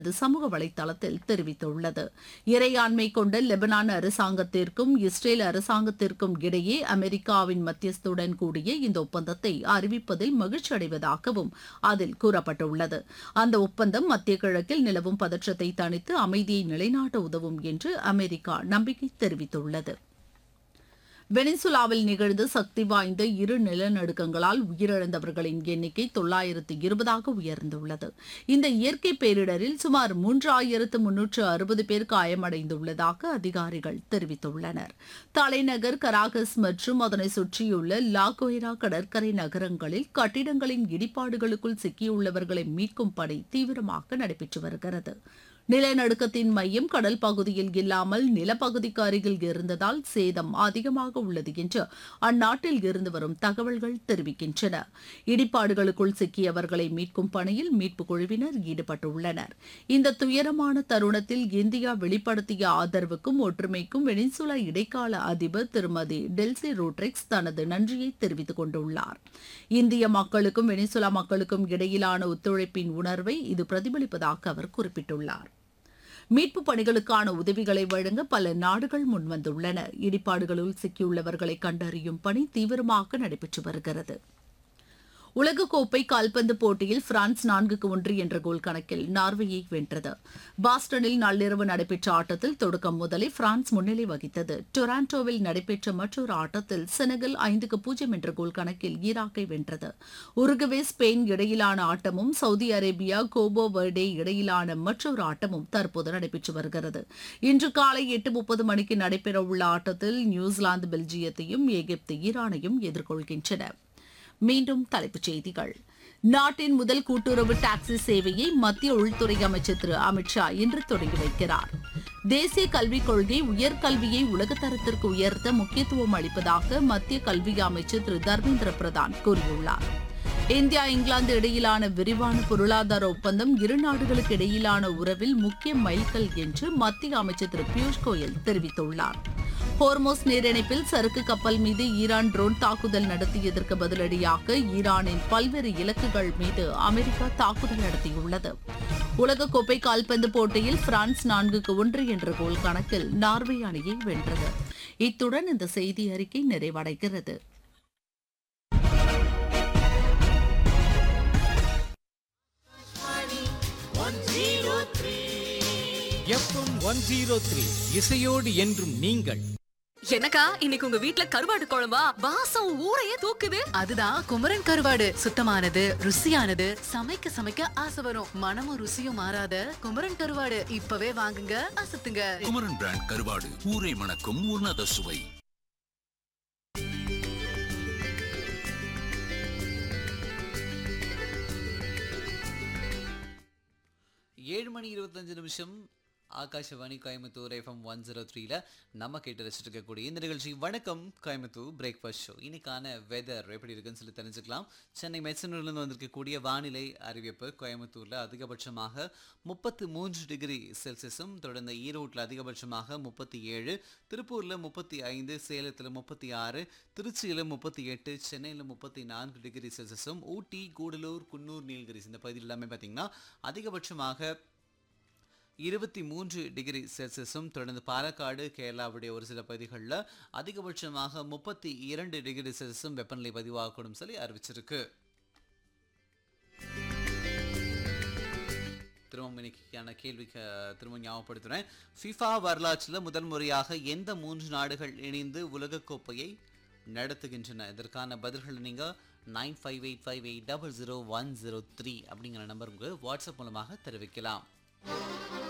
அது சமூக வலைதளத்தில் தெரிவித்துள்ளது இறையாண்மை கொண்ட லெபனான் அரசாங்கத்திற்கும் இஸ்ரேல் அரசாங்கத்திற்கும் இடையே அமெரிக்காவின் மத்தியஸ்துடன் கூடிய இந்த ஒப்பந்தத்தை அறிவிப்பதில் மகிழ்ச்சி அடைவதாகவும் அதில் கூறப்பட்டுள்ளது அந்த ஒப்பந்தம் மத்திய கிழக்கில் நிலவும் பதற்றத்தை தணித்து அமைதியை நிலைநாட்ட உதவும் என்று அமெரிக்கா நம்பிக்கை தெரிவித்துள்ளது வெனிசுலாவில் நிகழ்ந்த சக்தி வாய்ந்த இரு நிலநடுக்கங்களால் உயிரிழந்தவர்களின் எண்ணிக்கை தொள்ளாயிரத்து இருபதாக உயர்ந்துள்ளது இந்த இயற்கை பேரிடரில் சுமார் மூன்றாயிரத்து முன்னூற்று அறுபது பேர் காயமடைந்துள்ளதாக அதிகாரிகள் தெரிவித்துள்ளனர் தலைநகர் கராகஸ் மற்றும் அதனை சுற்றியுள்ள லாகோய்ரா கடற்கரை நகரங்களில் கட்டிடங்களின் இடிபாடுகளுக்குள் சிக்கியுள்ளவர்களை மீட்கும் பணி தீவிரமாக நடைபெற்று வருகிறது நிலநடுக்கத்தின் மையம் கடல் பகுதியில் இல்லாமல் நிலப்பகுதிக்கு அருகில் இருந்ததால் சேதம் அதிகமாக உள்ளது என்று அந்நாட்டில் இருந்து வரும் தகவல்கள் தெரிவிக்கின்றன இடிபாடுகளுக்குள் சிக்கியவர்களை மீட்கும் பணியில் மீட்புக் குழுவினர் ஈடுபட்டுள்ளனர் இந்த துயரமான தருணத்தில் இந்தியா வெளிப்படுத்திய ஆதரவுக்கும் ஒற்றுமைக்கும் வெனிசுலா இடைக்கால அதிபர் திருமதி டெல்சி ரூட்ரிக்ஸ் தனது நன்றியை தெரிவித்துக் கொண்டுள்ளார் இந்திய மக்களுக்கும் வெனிசுலா மக்களுக்கும் இடையிலான ஒத்துழைப்பின் உணர்வை இது பிரதிபலிப்பதாக அவர் குறிப்பிட்டுள்ளார் மீட்புப் பணிகளுக்கான உதவிகளை வழங்க பல நாடுகள் முன்வந்துள்ளன இடிபாடுகளுள் சிக்கியுள்ளவர்களை கண்டறியும் பணி தீவிரமாக நடைபெற்று வருகிறது உலகக்கோப்பை கால்பந்து போட்டியில் பிரான்ஸ் நான்குக்கு ஒன்று என்ற கோல் கணக்கில் நார்வேயை வென்றது பாஸ்டனில் நள்ளிரவு நடைபெற்ற ஆட்டத்தில் தொடக்கம் முதலே பிரான்ஸ் முன்னிலை வகித்தது டொராண்டோவில் நடைபெற்ற மற்றொரு ஆட்டத்தில் செனகல் ஐந்துக்கு பூஜ்ஜியம் என்ற கோல் கணக்கில் ஈராக்கை வென்றது உருகுவே ஸ்பெயின் இடையிலான ஆட்டமும் சவுதி அரேபியா கோபோ வர்டே இடையிலான மற்றொரு ஆட்டமும் தற்போது நடைபெற்று வருகிறது இன்று காலை எட்டு முப்பது மணிக்கு நடைபெறவுள்ள ஆட்டத்தில் நியூசிலாந்து பெல்ஜியத்தையும் எகிப்து ஈரானையும் எதிர்கொள்கின்றன மீண்டும் தலைப்புச் செய்திகள் நாட்டின் முதல் கூட்டுறவு டாக்ஸி சேவையை மத்திய உள்துறை அமைச்சர் திரு அமித்ஷா இன்று தொடங்கி வைக்கிறார் தேசிய கல்விக் கொள்கை உயர்கல்வியை உலகத்தரத்திற்கு உயர்த்த முக்கியத்துவம் அளிப்பதாக மத்திய கல்வி அமைச்சர் திரு தர்மேந்திர பிரதான் கூறியுள்ளார் இந்தியா இங்கிலாந்து இடையிலான விரிவான பொருளாதார ஒப்பந்தம் இரு நாடுகளுக்கு இடையிலான உறவில் முக்கிய மைல்கல் என்று மத்திய அமைச்சர் திரு பியூஷ் கோயல் தெரிவித்துள்ளார் ஹோர்மோஸ் நீரிணைப்பில் சரக்கு கப்பல் மீது ஈரான் ட்ரோன் தாக்குதல் நடத்தியதற்கு பதிலடியாக ஈரானின் பல்வேறு இலக்குகள் மீது அமெரிக்கா தாக்குதல் நடத்தியுள்ளது உலகக்கோப்பை கால்பந்து போட்டியில் பிரான்ஸ் நான்குக்கு ஒன்று என்ற கோல் கணக்கில் நார்வே அணியை வென்றது இத்துடன் இந்த செய்தி அறிக்கை நிறைவடைகிறது எஃப்எம் ஒன் ஜீரோ த்ரீ இசையோடு என்றும் நீங்கள் எனக்கா இன்னைக்கு உங்க வீட்ல கருவாடு குழம்பா வாசம் ஊரையே தூக்குது அதுதான் குமரன் கருவாடு சுத்தமானது ருசியானது சமைக்க சமைக்க ஆசை வரும் மனமும் ருசியும் மாறாத குமரன் கருவாடு இப்பவே வாங்குங்க அசத்துங்க குமரன் பிராண்ட் கருவாடு ஊரை மணக்கும் உன்னத சுவை ஏழு மணி இருபத்தஞ்சு நிமிஷம் Akashvani Coimbatore FM one zero த்ரீல நம்ம கேட்டு ரசிச்சுட்டு இருக்கக்கூடிய இந்த நிகழ்ச்சி வணக்கம் கோயம்புத்தூர் பிரேக்ஃபாஸ்ட் ஷோ இன்னைக்கான வெதர் எப்படி இருக்குன்னு சொல்லி தெரிஞ்சுக்கலாம் சென்னை மெச்சனூர்லேருந்து வந்திருக்கக்கூடிய வானிலை அறிவிப்பு கோயம்புத்தூரில் அதிகபட்சமாக முப்பத்து மூன்று டிகிரி செல்சியஸும் தொடர்ந்து ஈரோட்டில் அதிகபட்சமாக முப்பத்தி ஏழு திருப்பூரில் முப்பத்தி ஐந்து சேலத்தில் முப்பத்தி ஆறு திருச்சியில் முப்பத்தி எட்டு சென்னையில் முப்பத்தி நான்கு டிகிரி செல்சியஸும் ஊட்டி கூடலூர் குன்னூர் நீலகிரிஸ் இந்த பகுதியில் எல்லாமே பார்த்தீங்கன்னா அதிகபட்சமாக இருபத்தி மூன்று டிகிரி செல்சியஸும் தொடர்ந்து பாலக்காடு கேரளாவுடைய ஒரு சில பகுதிகளில் அதிகபட்சமாக முப்பத்தி இரண்டு டிகிரி செல்சியஸும் வெப்பநிலை பதிவாகக்கூடும் சொல்லி அறிவிச்சிருக்கு திரும்ப இன்னைக்கான கேள்விக்கு திரும்ப ஞாபகப்படுத்துகிறேன் ஃபிஃபா வரலாற்றில் முதல் முறையாக எந்த மூன்று நாடுகள் இணைந்து உலகக்கோப்பையை நடத்துகின்றன இதற்கான பதில்களை நீங்கள் nine five eight five eight double zero one zero three அப்படிங்கிற நம்பருக்கு வாட்ஸ்அப் மூலமாக தெரிவிக்கலாம்